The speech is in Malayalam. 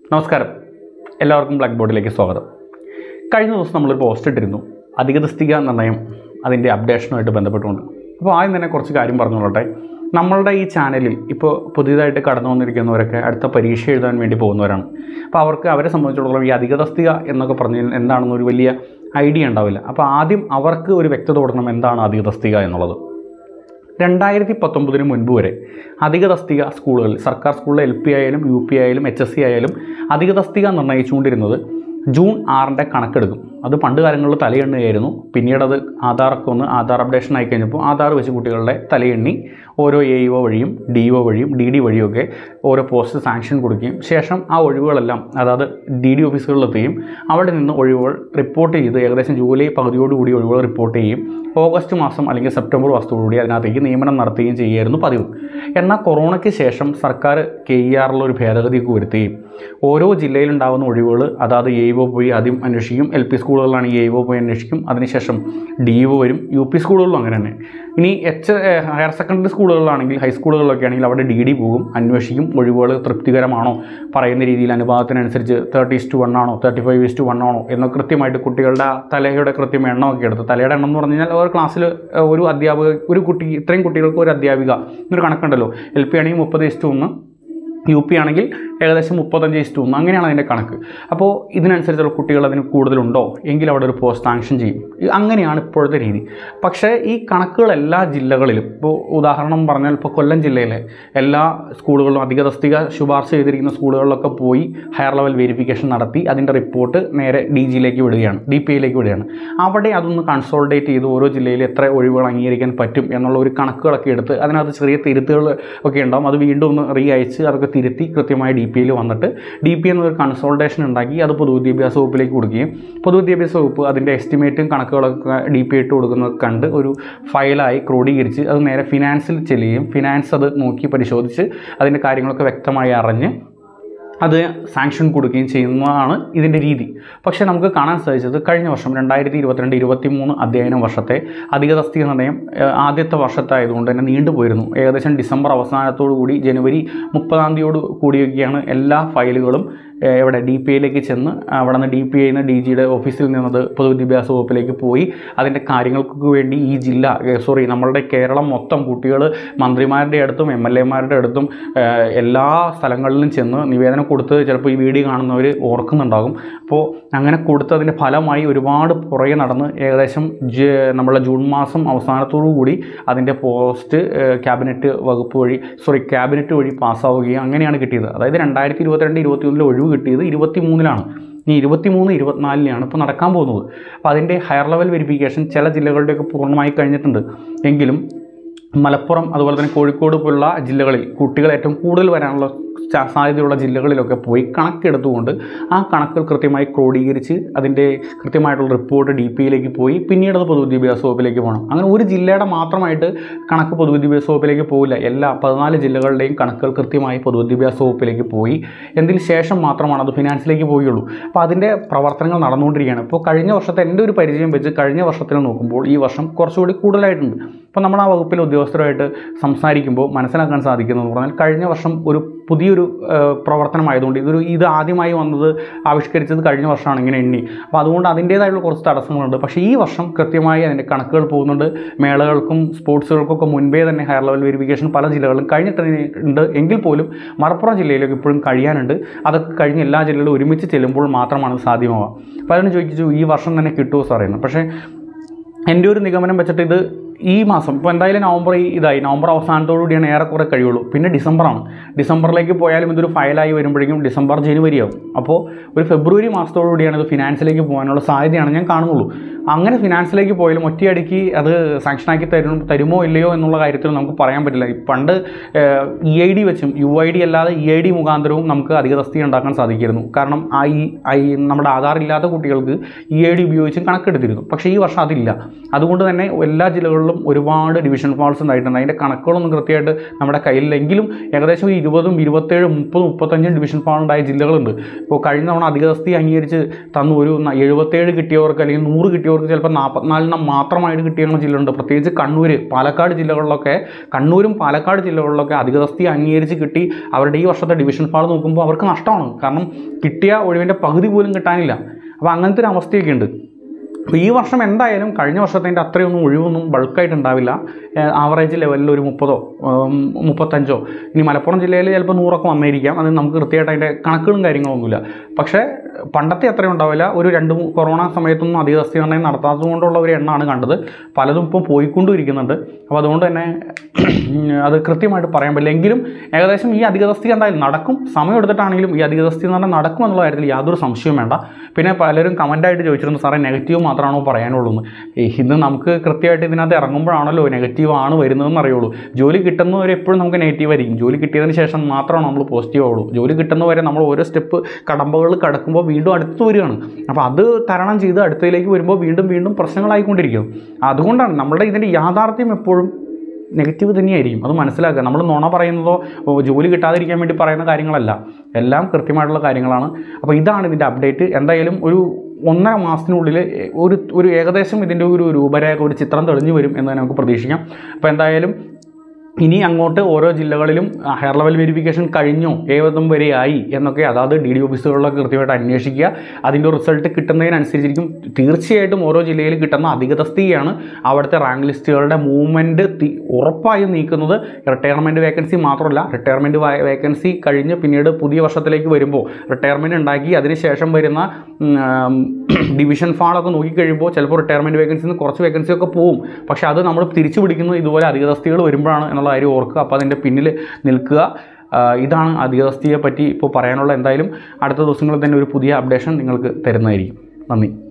നമസ്കാരം എല്ലാവർക്കും ബ്ലാക്ക് ബോർഡിലേക്ക് സ്വാഗതം കഴിഞ്ഞ ദിവസം നമ്മളൊരു പോസ്റ്റ് ഇട്ടിരുന്നു അധികതസ്തിക നിർണ്ണയം അതിൻ്റെ അപ്ഡേഷനുമായിട്ട് ബന്ധപ്പെട്ടുകൊണ്ട് അപ്പോൾ ആദ്യം തന്നെ കുറച്ച് കാര്യം പറഞ്ഞോളട്ടെ നമ്മളുടെ ഈ ചാനലിൽ ഇപ്പോൾ പുതിയതായിട്ട് കടന്നു വന്നിരിക്കുന്നവരൊക്കെ അടുത്ത പരീക്ഷ എഴുതാൻ വേണ്ടി പോകുന്നവരാണ് അപ്പോൾ അവർക്ക് അവരെ സംബന്ധിച്ചിടത്തോളം ഈ അധികതസ്തിക എന്നൊക്കെ പറഞ്ഞ് എന്താണെന്ന് ഒരു വലിയ ഐഡിയ ഉണ്ടാവില്ല അപ്പോൾ ആദ്യം അവർക്ക് ഒരു വ്യക്തത കൊടുക്കണം എന്താണ് അധികതസ്തിക എന്നുള്ളത് രണ്ടായിരത്തി പത്തൊമ്പതിന് മുൻപ് വരെ അധിക തസ്തിക സ്കൂളുകളിൽ സർക്കാർ സ്കൂളിലെ എൽ പി ആയാലും യു പി ആയാലും എച്ച് എസ് സി ആയാലും അധിക തസ്തിക നിർണ്ണയിച്ചുകൊണ്ടിരുന്നത് ജൂൺ ആറിൻ്റെ കണക്കെടുക്കും അത് പണ്ട് കാലങ്ങളിൽ തലയെണ്ണയായിരുന്നു പിന്നീട് അത് ആധാറൊക്കെ ഒന്ന് ആധാർ അപ്ഡേഷൻ ആയി കഴിഞ്ഞപ്പോൾ ആധാർ വെച്ച് കുട്ടികളുടെ തലയെണ്ണി ഓരോ എ ഇ ഒ വഴിയും ഡി ഒ വഴിയും ഡി ഡി വഴിയൊക്കെ ഓരോ പോസ്റ്റ് സാങ്ഷൻ കൊടുക്കുകയും ശേഷം ആ ഒഴിവുകളെല്ലാം അതായത് ഡി ഡി ഓഫീസുകളിലെത്തുകയും അവിടെ നിന്ന് ഒഴിവുകൾ റിപ്പോർട്ട് ചെയ്ത് ഏകദേശം ജൂലൈ പകുതിയോടുകൂടി ഒഴിവുകൾ റിപ്പോർട്ട് ചെയ്യും ഓഗസ്റ്റ് മാസം അല്ലെങ്കിൽ സെപ്റ്റംബർ മാസത്തോടുകൂടി അതിനകത്തേക്ക് നിയമനം നടത്തുകയും ചെയ്യുമായിരുന്നു പതിവ് എന്നാൽ കൊറോണയ്ക്ക് ശേഷം സർക്കാർ കെ ഇ ആറിൽ ഒരു ഭേദഗതിയൊക്കെ വരുത്തുകയും ഓരോ ജില്ലയിലുണ്ടാകുന്ന ഒഴിവുകൾ അതാത് എ ഒ പോയി ആദ്യം അന്വേഷിക്കും എൽ പി സ്കൂളുകളിലാണ് എ ഒ പോയി അന്വേഷിക്കും അതിനുശേഷം ഡി ഒ വരും യു പി സ്കൂളുകളിലും അങ്ങനെ തന്നെ ഇനി എച്ച് ഹയർ സെക്കൻഡറി സ്കൂളുകളിലാണെങ്കിൽ ഹൈസ്കൂളുകളിലൊക്കെ ആണെങ്കിൽ അവിടെ ഡി ഡി പോകും അന്വേഷിക്കും ഒഴിവുകൾ തൃപ്തികരമാണോ പറയുന്ന രീതിയിൽ അനുപാതത്തിനനുസരിച്ച് തേർട്ടി ഇസ് ടു വൺ ആണോ thirty five is to one ആണോ എന്ന് കൃത്യമായിട്ട് കുട്ടികളുടെ ആ തലയുടെ കൃത്യം എണ്ണമൊക്കെ എടുത്ത് തലയുടെ എണ്ണം എന്ന് പറഞ്ഞു കഴിഞ്ഞാൽ ഒരു ക്ലാസ്സിൽ ഒരു അധ്യാപക ഒരു കുട്ടി ഇത്രയും കുട്ടികൾക്ക് ഒരു അധ്യാപിക എന്നൊരു കണക്കുണ്ടല്ലോ എൽ പി ആണെങ്കിൽ മുപ്പത് ഇസ് ടു ഒന്ന് യു പി ആണെങ്കിൽ ഏകദേശം മുപ്പത്തഞ്ച് ഇസ്റ്റു ഒന്ന് അങ്ങനെയാണ് അതിൻ്റെ കണക്ക് അപ്പോൾ ഇതിനനുസരിച്ചുള്ള കുട്ടികൾ അതിന് കൂടുതലുണ്ടോ എങ്കിൽ അവിടെ ഒരു പോസ്റ്റ് സാങ്ഷൻ ചെയ്യും ഈ അങ്ങനെയാണ് ഇപ്പോഴത്തെ രീതി പക്ഷേ ഈ കണക്കുകൾ എല്ലാ ജില്ലകളിലും ഇപ്പോൾ ഉദാഹരണം പറഞ്ഞാൽ ഇപ്പോൾ കൊല്ലം ജില്ലയിലെ എല്ലാ സ്കൂളുകളിലും അധിക തസ്തിക ശുപാർശ ചെയ്തിരിക്കുന്ന സ്കൂളുകളിലൊക്കെ പോയി ഹയർ ലെവൽ വെരിഫിക്കേഷൻ നടത്തി അതിൻ്റെ റിപ്പോർട്ട് നേരെ ഡി ജിയിലേക്ക് വിടുകയാണ് ഡി പി ഐയിലേക്ക് വിടുകയാണ് അവിടെ അതൊന്ന് കൺസോൾട്ടേറ്റ് ചെയ്ത് ഓരോ ജില്ലയിൽ എത്ര ഒഴിവുകൾ അംഗീകരിക്കാൻ പറ്റും എന്നുള്ള ഒരു കണക്കുകളൊക്കെ എടുത്ത് അതിനകത്ത് ചെറിയ തിരുത്തുകൾ ഒക്കെ ഉണ്ടാവും അത് വീണ്ടും ഒന്ന് റീ അയച്ച് അതൊക്കെ തിരുത്തി കൃത്യമായി ഡി പി ഐയിൽ വന്നിട്ട് ഡി പി എന്നൊരു കൺസോൾട്ടേഷൻ ഉണ്ടാക്കി അത് പൊതുവിദ്യാഭ്യാസ വകുപ്പിലേക്ക് കൊടുക്കുകയും പൊതുവിദ്യാഭ്യാസ വകുപ്പ് അതിൻ്റെ എസ്റ്റിമേറ്റും കണക്കുകളൊക്കെ ഡി പി ഇട്ട് കൊടുക്കുന്നത് കണ്ട് ഒരു ഫയലായി ക്രോഡീകരിച്ച് അത് നേരെ ഫിനാൻസിൽ ചെല്ലുകയും ഫിനാൻസ് അത് നോക്കി പരിശോധിച്ച് അതിൻ്റെ കാര്യങ്ങളൊക്കെ വ്യക്തമായി അറിഞ്ഞ് അത് സാങ്ഷൻ കൊടുക്കുകയും ചെയ്യുന്നതാണ് ഇതിൻ്റെ രീതി പക്ഷേ നമുക്ക് കാണാൻ സാധിച്ചത് കഴിഞ്ഞ വർഷം രണ്ടായിരത്തി ഇരുപത്തിരണ്ട് ഇരുപത്തി മൂന്ന് അധ്യയന വർഷത്തെ അധിക തസ്തിക നിർണ്ണയം ഏഹ്, ആദ്യത്തെ വർഷത്തായതുകൊണ്ട് തന്നെ നീണ്ടുപോയിരുന്നു ഏകദേശം ഡിസംബർ അവസാനത്തോടു കൂടി ജനുവരി മുപ്പതാം തീയതിയോട് കൂടിയൊക്കെയാണ് എല്ലാ ഫയലുകളും ഏഹ്, എവിടെ ഡി പി ഐയിലേക്ക് ചെന്ന് അവിടെ നിന്ന് ഡി പി ഐന്ന് ഡി ജിയുടെ ഓഫീസിൽ നിന്നത് പൊതുവിദ്യാഭ്യാസ വകുപ്പിലേക്ക് പോയി അതിൻ്റെ കാര്യങ്ങൾക്ക് വേണ്ടി ഈ ജില്ല സോറി നമ്മളുടെ കേരളം മൊത്തം കുട്ടികൾ മന്ത്രിമാരുടെ അടുത്തും എം എൽ എമാരുടെ അടുത്തും ഏഹ്, എല്ലാ സ്ഥലങ്ങളിലും ചെന്ന് നിവേദനം കൊടുത്ത് ചിലപ്പോൾ ഈ വീഡിയോ കാണുന്നവർ ഓർക്കുന്നുണ്ടാകും അപ്പോൾ അങ്ങനെ കൊടുത്തതിൻ്റെ ഫലമായി ഒരുപാട് പുറകെ നടന്ന് ഏകദേശം ജ നമ്മളെ ജൂൺ മാസം അവസാനത്തോടു കൂടി അതിൻ്റെ പോസ്റ്റ് ഏഹ്, ക്യാബിനറ്റ് വകുപ്പ് വഴി സോറി ക്യാബിനറ്റ് വഴി പാസ്സാവുകയും അങ്ങനെയാണ് കിട്ടിയത് അതായത് രണ്ടായിരത്തി ഇരുപത്തിരണ്ട് ഇരുപത്തി ഒന്നിൽ ഒഴിവ് കിട്ടിയത് ഇരുപത്തി മൂന്നിലാണ് ഇനി ഇരുപത്തി മൂന്ന് ഇരുപത്തിനാലിലാണ് ഇപ്പോൾ നടക്കാൻ പോകുന്നത് അപ്പോൾ അതിൻ്റെ ഹയർ ലെവൽ വെരിഫിക്കേഷൻ ചില ജില്ലകളുടെയൊക്കെ പൂർണ്ണമായി കഴിഞ്ഞിട്ടുണ്ട് എങ്കിലും മലപ്പുറം അതുപോലെ തന്നെ കോഴിക്കോട് പോലുള്ള ജില്ലകളിൽ കുട്ടികൾ ഏറ്റവും കൂടുതൽ വരാനുള്ള ചാ- സാധ്യതയുള്ള ജില്ലകളിലൊക്കെ പോയി കണക്കെടുത്തുകൊണ്ട് ആ കണക്കുകൾ കൃത്യമായി ക്രോഡീകരിച്ച് അതിൻ്റെ കൃത്യമായിട്ടുള്ള റിപ്പോർട്ട് ഡി പി യിലേക്ക് പോയി പിന്നീട് അത് പൊതുവിദ്യാഭ്യാസ വകുപ്പിലേക്ക് പോകണം അങ്ങനെ ഒരു ജില്ലയുടെ മാത്രമായിട്ട് കണക്ക് പൊതുവിദ്യാഭ്യാസ വകുപ്പിലേക്ക് പോകില്ല എല്ലാ പതിനാല് ജില്ലകളുടെയും കണക്കുകൾ കൃത്യമായി പൊതുവിദ്യാഭ്യാസ വകുപ്പിലേക്ക് പോയി എന്തിന് ശേഷം മാത്രമാണ് അത് ഫിനാൻസിലേക്ക് പോവുകയുള്ളൂ അപ്പോൾ അതിൻ്റെ പ്രവർത്തനങ്ങൾ നടന്നുകൊണ്ടിരിക്കുകയാണ് ഇപ്പോൾ കഴിഞ്ഞ വർഷത്തെ എൻ്റെ ഒരു പരിചയം വെച്ച് കഴിഞ്ഞ വർഷത്തിൽ നോക്കുമ്പോൾ ഈ വർഷം കുറച്ചുകൂടി കൂടുതലായിട്ടുണ്ട് അപ്പോൾ നമ്മൾ ആ വകുപ്പിലെ ഉദ്യോഗസ്ഥരുമായിട്ട് സംസാരിക്കുമ്പോൾ മനസ്സിലാക്കാൻ സാധിക്കുന്നതെന്ന് പറഞ്ഞാൽ കഴിഞ്ഞ വർഷം ഒരു പുതിയൊരു ഏഹ്, പ്രവർത്തനമായതുകൊണ്ട് ഇതൊരു ഇത് ആദ്യമായി വന്നത് ആവിഷ്കരിച്ചത് കഴിഞ്ഞ വർഷമാണ് ഇങ്ങനെ എണ്ണി അപ്പോൾ അതുകൊണ്ട് അതിൻ്റേതായിട്ടുള്ള കുറച്ച് തടസ്സങ്ങളുണ്ട് പക്ഷേ ഈ വർഷം കൃത്യമായി അതിൻ്റെ കണക്കുകൾ പോകുന്നുണ്ട് മേളകൾക്കും സ്പോർട്സുകൾക്കൊക്കെ മുൻപേ തന്നെ ഹയർ ലെവൽ വെരിഫിക്കേഷൻ പല ജില്ലകളിലും കഴിഞ്ഞിട്ടുണ്ട് എങ്കിൽ പോലും മലപ്പുറം ജില്ലയിലേക്ക് ഇപ്പോഴും കഴിയാനുണ്ട് അതൊക്കെ കഴിഞ്ഞ് എല്ലാ ജില്ലകളും ഒരുമിച്ച് ചെല്ലുമ്പോൾ മാത്രമാണ് ഇത് സാധ്യമാവുക പലരും ചോദിച്ചു ഈ വർഷം തന്നെ കിട്ടുമോ സാറേ എന്ന് പക്ഷേ എൻ്റെ ഒരു നിഗമനം വെച്ചിട്ട് ഇത് ഈ മാസം ഇപ്പോൾ എന്തായാലും നവംബർ ഈ ഇതായി നവംബർ അവസാനത്തോടു കൂടിയാണ് ഏറെക്കുറെ കഴിയുള്ളൂ പിന്നെ ഡിസംബറാണ് ഡിസംബറിലേക്ക് പോയാലും ഇതൊരു ഫയലായി വരുമ്പോഴേക്കും ഡിസംബർ ജനുവരി ആവും അപ്പോൾ ഒരു ഫെബ്രുവരി മാസത്തോടു കൂടിയാണ് ഇത് ഫിനാൻസിലേക്ക് പോകാനുള്ള സാധ്യതയാണ് ഞാൻ കാണുന്നുള്ളൂ അങ്ങനെ ഫിനാൻസിലേക്ക് പോയാലും ഒറ്റയടിക്ക് അത് സാങ്ഷനാക്കി തരും തരുമോ ഇല്ലയോ എന്നുള്ള കാര്യത്തിൽ നമുക്ക് പറയാൻ പറ്റില്ല ഈ പണ്ട് ഇ ഐ ഡി വെച്ചും യു ഐ ഡി അല്ലാതെ ഇ ഐ ഡി മുഖാന്തരവും നമുക്ക് അധിക തസ്തിക ഉണ്ടാക്കാൻ സാധിക്കുമായിരുന്നു കാരണം ആ ഈ ഐ നമ്മുടെ ആധാർ ഇല്ലാത്ത കുട്ടികൾക്ക് ഇ ഐ ഡി ഉപയോഗിച്ചും കണക്കെടുത്തിരുന്നു പക്ഷേ ഈ വർഷം അതില്ല അതുകൊണ്ട് തന്നെ എല്ലാ ജില്ലകളിലും ജില്ലകളിലും ഒരുപാട് ഡിവിഷൻ ഫാൾസ് ഉണ്ടായിട്ടുണ്ട് അതിൻ്റെ കണക്കുകളൊന്നും കൃത്യമായിട്ട് നമ്മുടെ കയ്യിലെങ്കിലും ഏകദേശം ഒരു ഇരുപതും ഇരുപത്തേഴും മുപ്പതും മുപ്പത്തഞ്ചും ഡിവിഷൻ ഫാൾ ഉണ്ടായ ജില്ലകളുണ്ട് ഇപ്പോൾ കഴിഞ്ഞ തവണ അധികസ്ഥി അംഗീകരിച്ച് തന്നു ഒരു ന- എഴുപത്തേഴ് കിട്ടിയവർക്ക് അല്ലെങ്കിൽ നൂറ് കിട്ടിയവർക്ക് ചിലപ്പോൾ നാൽപ്പത്തിനാലിനം മാത്രമായിട്ട് കിട്ടിയ ജില്ലയുണ്ട് പ്രത്യേകിച്ച് കണ്ണൂർ പാലക്കാട് ജില്ലകളിലൊക്കെ കണ്ണൂരും പാലക്കാട് ജില്ലകളിലൊക്കെ അധികസ്ഥി അംഗീകരിച്ച് കിട്ടി അവരുടെ ഈ വർഷത്തെ ഡിവിഷൻ ഫാൾ നോക്കുമ്പോൾ അവർക്ക് നഷ്ടമാണ് കാരണം കിട്ടിയ ഒഴിവിൻ്റെ പകുതി പോലും കിട്ടാനില്ല അപ്പോൾ അങ്ങനത്തെ ഒരു അവസ്ഥയൊക്കെ ഉണ്ട് അപ്പോൾ ഈ വർഷം എന്തായാലും കഴിഞ്ഞ വർഷത്തിൻ്റെ അത്രയൊന്നും ഒഴിവൊന്നും ബൾക്കായിട്ട് ഉണ്ടാവില്ല ആവറേജ് ലെവലിൽ ഒരു മുപ്പതോ ഉം, മുപ്പത്തഞ്ചോ ഇനി മലപ്പുറം ജില്ലയിൽ ചിലപ്പോൾ നൂറൊക്കെ വന്നിരിക്കാം അത് നമുക്ക് കൃത്യമായിട്ട് അതിൻ്റെ കണക്കുകളും കാര്യങ്ങളൊന്നുമില്ല പക്ഷേ പണ്ടത്തെ അത്രയും ഉണ്ടാവില്ല ഒരു രണ്ട് മൂ- കൊറോണ സമയത്തൊന്നും അധിക അസ്ഥി നിർണ്ണയം നടത്താത്തത് കൊണ്ടുള്ള ഒരു എണ്ണമാണ് കണ്ടത് പലതും ഇപ്പോൾ പോയിക്കൊണ്ടും ഇരിക്കുന്നുണ്ട് അപ്പോൾ അതുകൊണ്ട് തന്നെ അത് കൃത്യമായിട്ട് പറയാൻ പറ്റില്ല എങ്കിലും ഏകദേശം ഈ അധികതസ്തി എന്തായാലും നടക്കും സമയം എടുത്തിട്ടാണെങ്കിലും ഈ അധികതസ്തി എന്ന് പറഞ്ഞാൽ നടക്കും എന്നുള്ള കാര്യത്തിൽ യാതൊരു സംശയവും വേണ്ട പിന്നെ പലരും കമൻ്റായിട്ട് ചോദിച്ചിരുന്നു സാറേ നെഗറ്റീവ് മാത്രമാണോ പറയാനുള്ളൂ എന്ന് ഏയ് ഇത് നമുക്ക് കൃത്യമായിട്ട് ഇതിനകത്ത് ഇറങ്ങുമ്പോഴാണല്ലോ നെഗറ്റീവ് ആണ് വരുന്നതെന്ന് അറിയുള്ളൂ ജോലി കിട്ടുന്നവരെ എപ്പോഴും നമുക്ക് നെഗറ്റീവ് ആയിരിക്കും ജോലി കിട്ടിയതിന് ശേഷം മാത്രമാണ് നമ്മൾ പോസിറ്റീവ് ആവുള്ളൂ ജോലി കിട്ടുന്നവരെ നമ്മൾ ഓരോ സ്റ്റെപ്പ് കടമ്പകൾ കടക്കുമ്പോൾ വീണ്ടും അടുത്ത് വരികയാണ് അപ്പോൾ അത് തരണം ചെയ്ത് അടുത്തതിലേക്ക് വരുമ്പോൾ വീണ്ടും വീണ്ടും പ്രശ്നങ്ങളായിക്കൊണ്ടിരിക്കും അതുകൊണ്ടാണ് നമ്മുടെ ഇതിൻ്റെ യാഥാർത്ഥ്യം എപ്പോഴും നെഗറ്റീവ് തന്നെയായിരിക്കും അത് മനസ്സിലാക്കുക നമ്മൾ നുണ പറയുന്നതോ ഓ, ജോലി കിട്ടാതിരിക്കാൻ വേണ്ടി പറയുന്ന കാര്യങ്ങളല്ല എല്ലാം കൃത്യമായിട്ടുള്ള കാര്യങ്ങളാണ് അപ്പോൾ ഇതാണ് ഇതിൻ്റെ അപ്ഡേറ്റ് എന്തായാലും ഒരു ഒന്നര മാസത്തിനുള്ളിൽ ഒരു ഒരു ഏകദേശം ഇതിൻ്റെ ഒരു രൂപരേഖ ഒരു ചിത്രം തെളിഞ്ഞു വരും എന്ന് തന്നെ നമുക്ക് പ്രതീക്ഷിക്കാം അപ്പോൾ എന്തായാലും ഇനി അങ്ങോട്ട് ഓരോ ജില്ലകളിലും ഹയർ ലെവൽ വെരിഫിക്കേഷൻ കഴിഞ്ഞോ ഏതും വരെയായി എന്നൊക്കെ അതാത് ഡി ഡി ഓഫീസുകളിലൊക്കെ കൃത്യമായിട്ട് അന്വേഷിക്കുക അതിൻ്റെ റിസൾട്ട് കിട്ടുന്നതിനനുസരിച്ചിരിക്കും തീർച്ചയായിട്ടും ഓരോ ജില്ലയിൽ കിട്ടുന്ന അധികതസ്തികയാണ് അവിടുത്തെ റാങ്ക് ലിസ്റ്റുകളുടെ മൂവ്മെൻറ്റ് ഉറപ്പായും നീക്കുന്നത് റിട്ടയർമെൻറ്റ് വേക്കൻസി മാത്രമല്ല റിട്ടയർമെൻറ്റ് വേക്കൻസി കഴിഞ്ഞ് പിന്നീട് പുതിയ വർഷത്തിലേക്ക് വരുമ്പോൾ റിട്ടയർമെൻറ്റ് ഉണ്ടാക്കി അതിനുശേഷം വരുന്ന ഡിവിഷൻ ഫാളൊക്കെ നോക്കിക്കഴിയുമ്പോൾ ചിലപ്പോൾ റിട്ടയർമെൻറ്റ് വേക്കൻസിന്ന് കുറച്ച് വേക്കൻസി ഒക്കെ പോവും പക്ഷേ അത് നമ്മൾ തിരിച്ചു പിടിക്കുന്നത് ഇതുപോലെ അധികതസ്തികൾ വരുമ്പോഴാണ് എന്നുള്ള കാര്യം ഓർക്കുക അപ്പോൾ അതിൻ്റെ പിന്നിൽ നിൽക്കുക ആ, ഇതാണ് അധികതസ്തിയെ പറ്റി ഇപ്പോൾ പറയാനുള്ള എന്തായാലും അടുത്ത ദിവസങ്ങളിൽ തന്നെ ഒരു പുതിയ അപ്ഡേഷൻ നിങ്ങൾക്ക് തരുന്നതായിരിക്കും നന്ദി